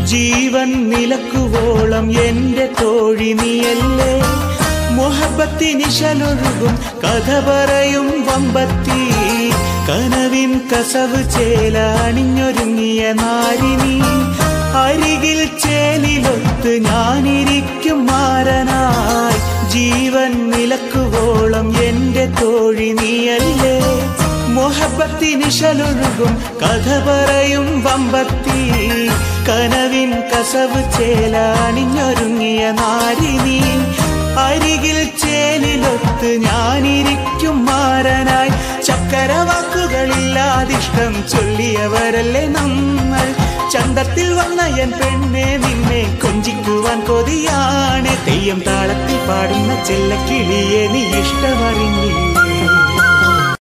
ജീവൻ നിലക്കുവോളം എന്റെ തോഴി നീയല്ലേ മുഹബത്തിനിശലൊഴുകും കഥ പറയും വമ്പത്തി കനവിൻ കസവ് ചേല അണിഞ്ഞൊരുങ്ങിയ നാരിനി അരികിൽ ചേലിലൊത്ത് ഞാനിരിക്കും മാരനായി ജീവൻ നിലക്കുവോളം എന്റെ തോഴി നീയല്ലേ മുഹബത്തിനിശലൊഴുകും കഥ പറയും വമ്പത്തി കനവിൻ കസവ് ചേല അണിഞ്ഞൊരുങ്ങിയ നാരിനി അരികിൽ ചേലിലൊത്ത് ഞാനിരിക്കും മാരനായി ചക്കര വാക്കുകളില്ലാതിഷ്ടം ചൊല്ലിയവരല്ലേ നമ്മൾ ചന്തത്തിൽ വന്ന എൻ പെണ്ണെ നിന്നെ കൊഞ്ചിക്കുവാൻ കൊതിയാണ് തെയ്യം താളത്തിൽ പാടുന്ന ചെല്ലക്കിളിയെ നീ ഇഷ്ടമറിഞ്ഞില്ല